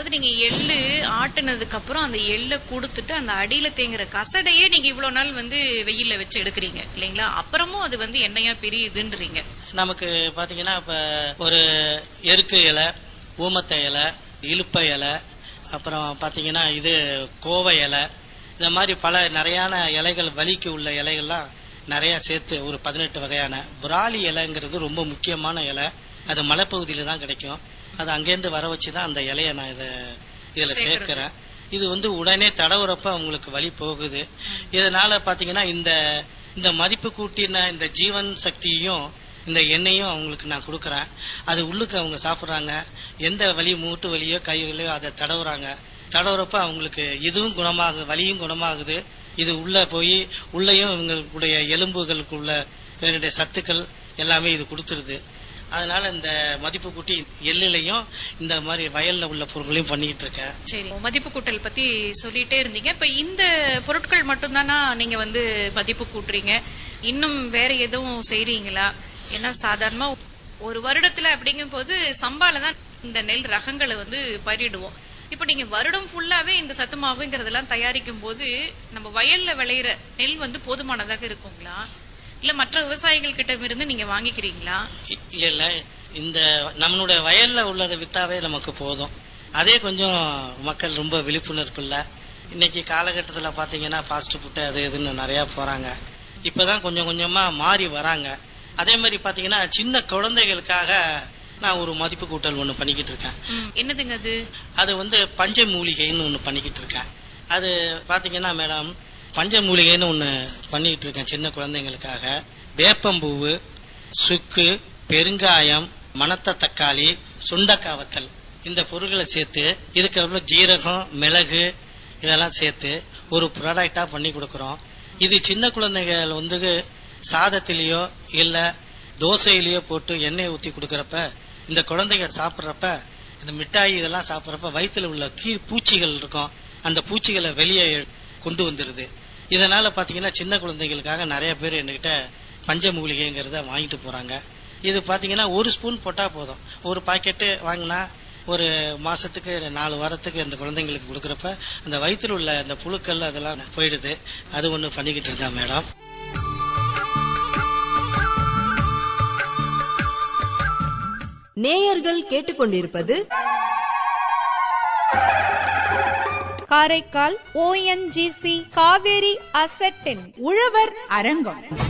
அதாவது நீங்க எள்ளு ஆட்டுனதுக்கு அப்புறம் அந்த எள்ளை கொடுத்துட்டு அந்த அடியில தேங்குற கசடையே நீங்க இவ்வளவு நாள் வந்து வெயில்ல வச்சு எடுக்கிறீங்க இல்லைங்களா அப்புறமும் அது வந்து எண்ணெயா பிரியுதுன்றீங்க நமக்கு பாத்தீங்கன்னா இப்ப ஒரு எருக்கு இலை ஊமத்த இலை இலுப்ப இலை அப்புறம் பாத்தீங்கன்னா இது கோவை இலை இந்த மாதிரி பல நிறையான இலைகள் வலிக்கு உள்ள இலைகள்லாம் நிறைய சேர்த்து ஒரு பதினெட்டு வகையான புராலி இலைங்கிறது ரொம்ப முக்கியமான இலை அது மலைப்பகுதியில தான் கிடைக்கும் அது அங்கேருந்து வர வச்சு தான் அந்த இலையை நான் இதை இதுல சேர்க்கறது. சேர்க்கிறேன் இது வந்து உடனே தடவுறப்ப உங்களுக்கு வலி போகுது இதனால பாத்தீங்கன்னா இந்த இந்த மதிப்பு கூட்டின இந்த ஜீவன் சக்தியையும் இந்த எண்ணெயும் அவங்களுக்கு நான் கொடுக்கறேன் அது உள்ளுக்கு அவங்க சாப்பிடுறாங்க எந்த வலி மூட்டு வலியோ கை வலியோ அதை தடவுறாங்க தடவுறப்ப அவங்களுக்கு இதுவும் குணமாகுது வலியும் குணமாகுது இது உள்ள போய் உள்ளேயும் இவங்களுடைய எலும்புகளுக்குள்ள இதனுடைய சத்துக்கள் எல்லாமே இது கொடுத்துருது அதனால இந்த மதிப்பு கூட்டி எள்ளுலையும் இந்த மாதிரி வயல்ல உள்ள பொருட்களையும் பண்ணிக்கிட்டு இருக்கேன் சரி மதிப்பு கூட்டல் பத்தி சொல்லிட்டே இருந்தீங்க இப்ப இந்த பொருட்கள் மட்டும்தானா நீங்க வந்து மதிப்பு கூட்டுறீங்க இன்னும் வேற எதுவும் செய்றீங்களா ஏன்னா சாதாரணமா ஒரு வருடத்துல அப்படிங்கும் போது சம்பால தான் இந்த நெல் ரகங்களை வந்து பயிரிடுவோம் இப்ப நீங்க வருடம் ஃபுல்லாவே இந்த சத்து மாவுங்கிறதெல்லாம் தயாரிக்கும் போது நம்ம வயல்ல விளையிற நெல் வந்து போதுமானதாக இருக்குங்களா இல்ல மற்ற விவசாயிகள் கிட்ட இருந்து நீங்க வாங்கிக்கிறீங்களா இ- இல்ல இல்ல இந்த நம்மளுடைய வயல்ல உள்ளதை வித்தாவே நமக்கு போதும் அதே கொஞ்சம் மக்கள் ரொம்ப விழிப்புணர்வு இல்ல இன்னைக்கு காலகட்டத்துல பாத்தீங்கன்னா ஃபாஸ்ட் ஃபுட் அது இதுன்னு நிறைய போறாங்க இப்பதான் கொஞ்சம் கொஞ்சமா மாறி வராங்க அதே மாதிரி பாத்தீங்கன்னா சின்ன குழந்தைகளுக்காக நான் ஒரு மதிப்பு கூட்டல் ஒண்ணு பண்ணிக்கிட்டு இருக்கேன் ம், என்னதுங்க அது அது வந்து பஞ்ச மூலிகைன்னு ஒண்ணு பண்ணிக்கிட்டு இருக்கேன் அது பாத்தீங்கன்னா மேடம் பஞ்ச மூலிகைன்னு ஒண்ணு பண்ணிக்கிட்டு இருக்கேன் சின்ன குழந்தைங்களுக்காக வேப்பம்பூவு சுக்கு பெருங்காயம் மணத்த தக்காளி சுண்டக்காய் வத்தல் இந்த பொருட்களை சேர்த்து இதுக்கு அப்புறம் ஜீரகம் மிளகு இதெல்லாம் சேர்த்து ஒரு ப்ராடக்டா பண்ணி கொடுக்கறோம் இது சின்ன குழந்தைகள் வந்து சாதத்திலேயோ இல்ல தோசையிலேயோ போட்டு எண்ணெய் ஊத்தி கொடுக்கறப்ப இந்த குழந்தைங்க சாப்பிட்றப்ப இந்த மிட்டாய் இதெல்லாம் சாப்பிட்றப்ப வயித்துல உள்ள கீ பூச்சிகள் இருக்கும் அந்த பூச்சிகளை வெளியே கொண்டு வந்துருது இதனால பாத்தீங்கன்னா சின்ன குழந்தைகளுக்காக நிறைய பேர் என்கிட்ட பஞ்ச மூலிகைங்கிறத வாங்கிட்டு போறாங்க இது பாத்தீங்கன்னா ஒரு ஸ்பூன் போட்டா போதும் ஒரு பாக்கெட்டு வாங்கினா ஒரு மாசத்துக்கு நாலு வாரத்துக்கு அந்த குழந்தைங்களுக்கு கொடுக்கறப்ப அந்த வயித்துல உள்ள அந்த புழுக்கள் அதெல்லாம் போயிடுது அது ஒண்ணு பண்ணிக்கிட்டு இருக்கேன் மேடம் நேயர்கள் கேட்டுக்கொண்டிருப்பது காரைக்கால் ஓஎன்ஜிசி காவேரி அசெட்டின் உழவர் அரங்கம்